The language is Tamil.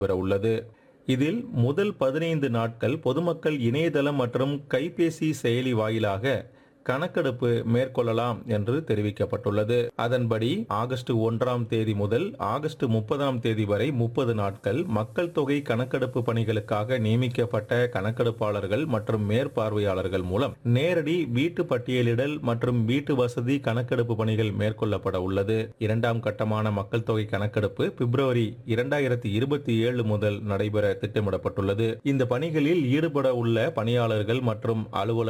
பெற உள்ளது இதில் முதல் பதினைந்து நாட்கள் பொதுமக்கள் இணையதளம் மற்றும் கைபேசி செயலி வாயிலாக கணக்கெடுப்பு மேற்கொள்ளலாம் என்று தெரிவிக்கப்பட்டுள்ளது அதன்படி ஆகஸ்ட் ஒன்றாம் தேதி முதல் ஆகஸ்ட் முப்பதாம் தேதி வரை முப்பது நாட்கள் மக்கள் தொகை கணக்கெடுப்பு பணிகளுக்காக நியமிக்கப்பட்ட கணக்கெடுப்பாளர்கள் மற்றும் மேற்பார்வையாளர்கள் மூலம் நேரடி வீட்டு பட்டியலிடல் மற்றும் வீட்டு வசதி கணக்கெடுப்பு பணிகள் மேற்கொள்ளப்பட உள்ளது இரண்டாம் கட்டமான மக்கள் தொகை கணக்கெடுப்பு பிப்ரவரி இரண்டாயிரத்தி இருபத்தி ஏழு முதல் நடைபெற திட்டமிடப்பட்டுள்ளது இந்த பணிகளில் ஈடுபட உள்ள பணியாளர்கள் மற்றும் அலுவலர்கள்